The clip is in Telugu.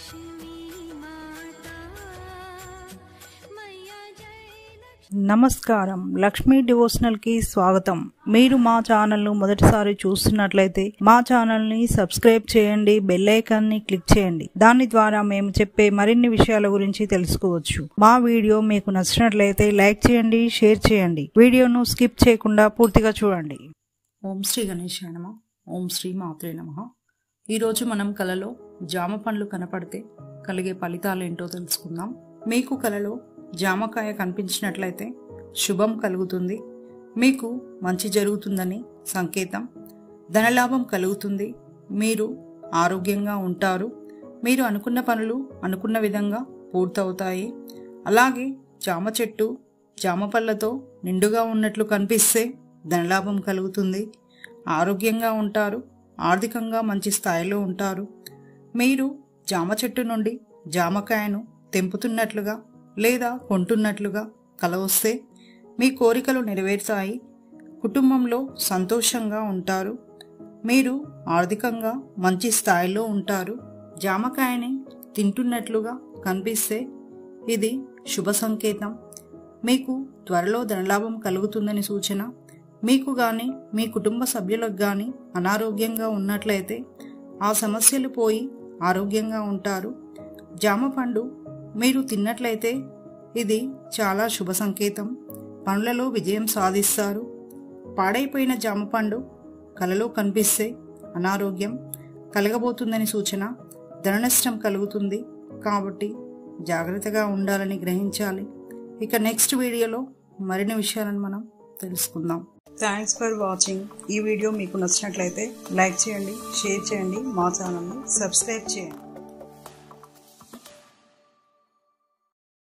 నమస్కారం లక్ష్మీ డివోషనల్ కి స్వాగతం మీరు మా ఛానల్ ను మొదటిసారి చూస్తున్నట్లయితే మా ఛానల్ ని సబ్స్క్రైబ్ చేయండి బెల్ ఐకాన్ ని క్లిక్ చేయండి దాని ద్వారా మేము చెప్పే మరిన్ని విషయాల గురించి తెలుసుకోవచ్చు మా వీడియో మీకు నచ్చినట్లయితే లైక్ చేయండి షేర్ చేయండి వీడియోను స్కిప్ చేయకుండా పూర్తిగా చూడండి ఓం శ్రీ గణేశాయ నమ ఓం శ్రీ మాత్రే నమ ఈరోజు మనం కలలో జామ పండ్లు కనపడితే కలిగే ఫలితాలేంటో తెలుసుకుందాం మీకు కలలో జామకాయ కనిపించినట్లయితే శుభం కలుగుతుంది మీకు మంచి జరుగుతుందని సంకేతం ధనలాభం కలుగుతుంది మీరు ఆరోగ్యంగా ఉంటారు మీరు అనుకున్న పనులు అనుకున్న విధంగా పూర్తవుతాయి అలాగే జామ చెట్టు జామ పళ్ళతో నిండుగా ఉన్నట్లు కనిపిస్తే ధనలాభం కలుగుతుంది ఆరోగ్యంగా ఉంటారు ఆర్థికంగా మంచి స్థాయిలో ఉంటారు మీరు జామ చెట్టు నుండి జామకాయను తెంపుతున్నట్లుగా లేదా కొంటున్నట్లుగా కల వస్తే మీ కోరికలు నెరవేరుతాయి కుటుంబంలో సంతోషంగా ఉంటారు మీరు ఆర్థికంగా మంచి స్థాయిలో ఉంటారు జామకాయని తింటున్నట్లుగా కనిపిస్తే ఇది శుభ సంకేతం మీకు త్వరలో ధనలాభం కలుగుతుందని సూచన మీకు కానీ మీ కుటుంబ సభ్యులకు కానీ అనారోగ్యంగా ఉన్నట్లయితే ఆ సమస్యలు పోయి ఆరోగ్యంగా ఉంటారు జామ పండు మీరు తిన్నట్లయితే ఇది చాలా శుభ సంకేతం పనులలో విజయం సాధిస్తారు పాడైపోయిన జామ పండు కలలో కనిపిస్తే అనారోగ్యం కలగబోతుందని సూచన ధననష్టం కలుగుతుంది కాబట్టి జాగ్రత్తగా ఉండాలని గ్రహించాలి ఇక నెక్స్ట్ వీడియోలో మరిన్ని విషయాలను మనం తెలుసుకుందాం థ్యాంక్స్ ఫర్ వాచింగ్ ఈ వీడియో మీకు నచ్చినట్లయితే లైక్ చేయండి షేర్ చేయండి మా ఛానల్ని సబ్స్క్రైబ్ చేయండి